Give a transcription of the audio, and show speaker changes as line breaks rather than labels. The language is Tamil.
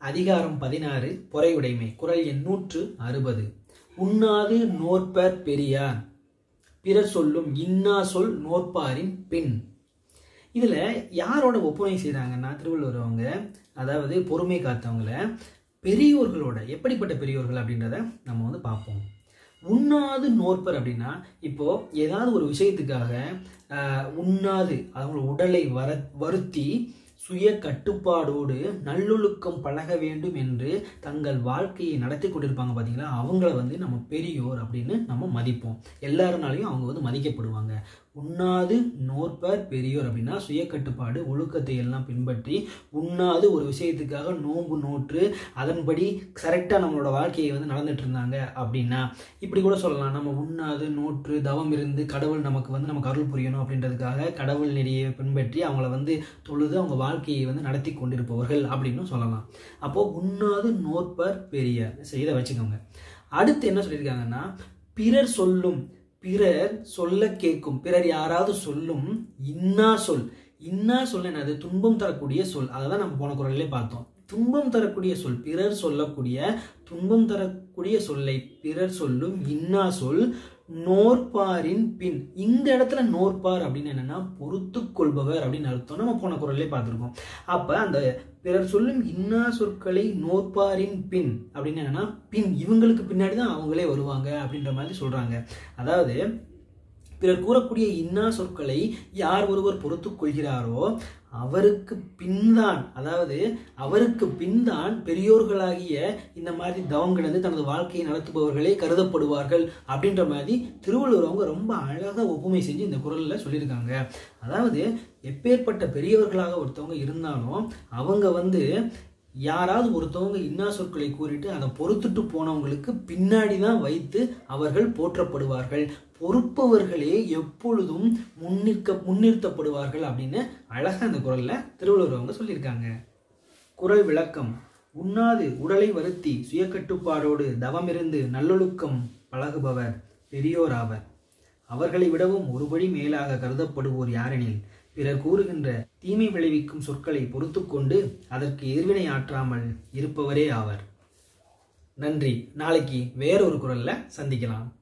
அதிகாரம் பதினாறு பொறையுடைமை குரல் எண் நூற்று அறுபது உண்ணாது நோற்பர் பெரியார் பிறர் சொல்லும் இன்னா சொல் நோற்பாரின் பின் இதுல யாரோட ஒப்புமை செய்றாங்கன்னா திருவள்ளுவர் அவங்க அதாவது பொறுமை காத்தவங்கள பெரியோர்களோட எப்படிப்பட்ட பெரியோர்கள் அப்படின்றத நம்ம வந்து பார்ப்போம் உண்ணாது நோற்பர் அப்படின்னா இப்போ ஏதாவது ஒரு விஷயத்துக்காக ஆஹ், உண்ணாது அவங்க உடலை வர வருத்தி சுய கட்டுப்பாடோடு நல்லொழுக்கம் பழக வேண்டும் என்று தங்கள் வாழ்க்கையை நடத்தி கொண்டிருப்பாங்க பார்த்தீங்களா அவங்கள வந்து நம்ம பெரியோர் அப்படின்னு நம்ம மதிப்போம் எல்லாருனாலையும் அவங்க வந்து மதிக்கப்படுவாங்க உண்ணாது நோற்பர் பெரியோர் அப்படின்னா சுய கட்டுப்பாடு ஒழுக்கத்தை எல்லாம் பின்பற்றி உண்ணாது ஒரு விஷயத்துக்காக நோன்பு நோற்று அதன்படி கரெக்டாக நம்மளோட வாழ்க்கையை வந்து நடந்துட்டு இருந்தாங்க அப்படின்னா இப்படி கூட சொல்லலாம் நம்ம உண்ணாது நோற்று தவம் இருந்து கடவுள் நமக்கு வந்து நமக்கு அருள் புரியணும் அப்படின்றதுக்காக கடவுள் நெறியை பின்பற்றி அவங்கள வந்து தொழுது அவங்க வாழ்க்கையை வந்து நடத்தி கொண்டிருப்பவர்கள் அப்படின்னு சொல்லலாம் அப்போ உண்ணாது நோற்பர் பெரியார் சரி, இதை வச்சுக்கோங்க அடுத்து என்ன சொல்லியிருக்காங்கன்னா பிறர் சொல்லும் பிறர் சொல்ல கேட்கும் பிறர் யாராவது சொல்லும் இன்னா சொல் இன்னா சொல் என்னது துன்பம் தரக்கூடிய சொல் அதை தான் நம்ம போன குரலிலே பார்த்தோம் துன்பம் தரக்கூடிய சொல் பிறர் சொல்லக்கூடிய துன்பம் தரக்கூடிய சொல்லை பிறர் சொல்லும் இன்னா சொல் நோற்பாரின் பின் இந்த இடத்துல நோற்பார் அப்படின்னு என்னன்னா பொறுத்து கொள்பவர் அப்படின்னு அர்த்தம் நம்ம போன குரல்லே பார்த்துருக்கோம் அப்ப அந்த பிறர் சொல்லும் இன்னா சொற்களை நோற்பாரின் பின் அப்படின்னு என்னன்னா பின் இவங்களுக்கு பின்னாடி தான் அவங்களே வருவாங்க அப்படின்ற மாதிரி சொல்றாங்க அதாவது பிறர் கூறக்கூடிய இன்னா சொற்களை யார் ஒருவர் பொறுத்துக் கொள்கிறாரோ அவருக்கு பின்தான் அதாவது அவருக்கு பின்தான் பெரியோர்களாகிய இந்த மாதிரி தவம் கிடந்து தனது வாழ்க்கையை நடத்துபவர்களே கருதப்படுவார்கள் அப்படின்ற மாதிரி திருவள்ளுவர் அவங்க ரொம்ப அழகாக ஒப்புமை செஞ்சு இந்த குரலில் சொல்லியிருக்காங்க அதாவது எப்பேற்பட்ட பெரியவர்களாக ஒருத்தவங்க இருந்தாலும் அவங்க வந்து யாராவது ஒருத்தவங்க இன்னா சொற்களை கூறிட்டு அதை பொறுத்துட்டு போனவங்களுக்கு பின்னாடி தான் வைத்து அவர்கள் போற்றப்படுவார்கள் பொறுப்பவர்களே எப்பொழுதும் முன்னிற்க முன்னிறுத்தப்படுவார்கள் அப்படின்னு அழகா அந்த குரல்ல திருவள்ளுவர் அவங்க சொல்லியிருக்காங்க குரல் விளக்கம் உண்ணாது உடலை வருத்தி சுயக்கட்டுப்பாடோடு தவமிருந்து நல்லொழுக்கம் பழகுபவர் பெரியோர் ஆவர் அவர்களை விடவும் ஒருபடி மேலாக கருதப்படுவோர் யாரெனில் பிறர் கூறுகின்ற தீமை விளைவிக்கும் சொற்களை பொறுத்துக்கொண்டு அதற்கு எதிர்வினை ஆற்றாமல் இருப்பவரே ஆவர் நன்றி நாளைக்கு வேறொரு குரல்ல சந்திக்கலாம்